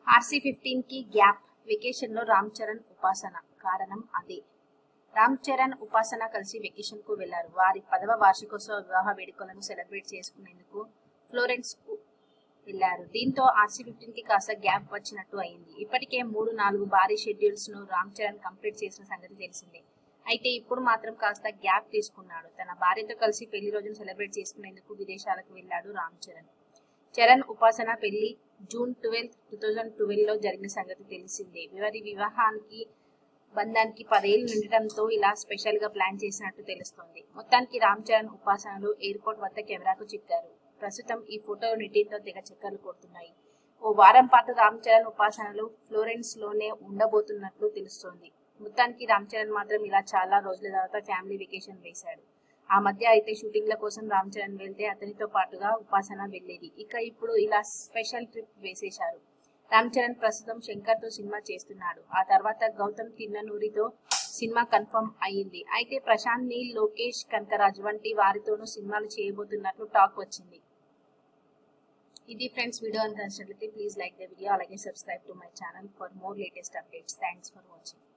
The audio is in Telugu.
ఆర్సీ ఫిఫ్టీన్ కి గ్యాప్ వెకేషన్ లో రామ్ చరణ్ ఉపాసన కారణం అదే రామ్ చరణ్ ఉపాసన కలిసి వెకేషన్ కు వెళ్లారు వారి పదవ వార్షికోత్సవ వివాహ వేడుకలను సెలబ్రేట్ చేసుకునేందుకు ఫ్లోరెన్స్ కు వెళ్లారు దీంతో ఆర్సీ ఫిఫ్టీన్ కి కాస్త గ్యాప్ వచ్చినట్టు అయింది ఇప్పటికే మూడు నాలుగు భారీ షెడ్యూల్స్ ను రామ్ చరణ్ కంప్లీట్ చేసిన సంగతి తెలిసిందే అయితే ఇప్పుడు మాత్రం కాస్త గ్యాప్ తీసుకున్నాడు తన భార్యతో కలిసి పెళ్లి రోజును సెలబ్రేట్ చేసుకునేందుకు విదేశాలకు వెళ్లాడు రామ్ చరణ్ చరణ్ ఉపాసన పెళ్లి June twelfth two thousand twelve లో జరిగిన సంగతి తెలిసిందే వారి వివాహానికి బంధానికి పదేళ్లు నిండటంతో ఇలా స్పెషల్ గా ప్లాన్ చేసినట్టు తెలుస్తోంది మొత్తానికి రామ్ చరణ్ ఉపాసనలు ఎయిర్పోర్ట్ వద్ద కెమెరాకు చిక్కారు ప్రస్తుతం ఈ ఫోటో నెట్టింతో తెగ చక్కర్లు కొడుతున్నాయి ఓ వారం పాటు రామ్ చరణ్ ఉపాసనలు ఫ్లోరెన్స్ లోనే ఉండబోతున్నట్లు తెలుస్తోంది మొత్తానికి రామ్ చరణ్ మాత్రం ఇలా చాలా రోజుల తర్వాత ఫ్యామిలీ వెకేషన్ వేశాడు ఆ మధ్య అయితే షూటింగ్ల కోసం రామ్ చరణ్ వెళ్తే అతనితో పాటుగా ఉపాసన వెళ్ళేది ఇక ఇప్పుడు ఇలా స్పెషల్ ట్రిప్ వేసేశారు రామ్ చరణ్ ప్రస్తుతం శంకర్ తో సినిమా చేస్తున్నాడు ఆ తర్వాత గౌతమ్ తిన్ననూరితో సినిమా కన్ఫర్మ్ అయ్యింది అయితే ప్రశాంత్ నీల్ లోకేష్ కనకరాజ్ వంటి వారితోనూ సినిమాలు చేయబోతున్నట్లు టాక్ వచ్చింది ఇది ఫ్రెండ్స్ వీడియో అని నచ్చినట్లయితే ప్లీజ్ లైక్ ద వీడియో అలాగే subscribe to my channel for more latest updates thanks for watching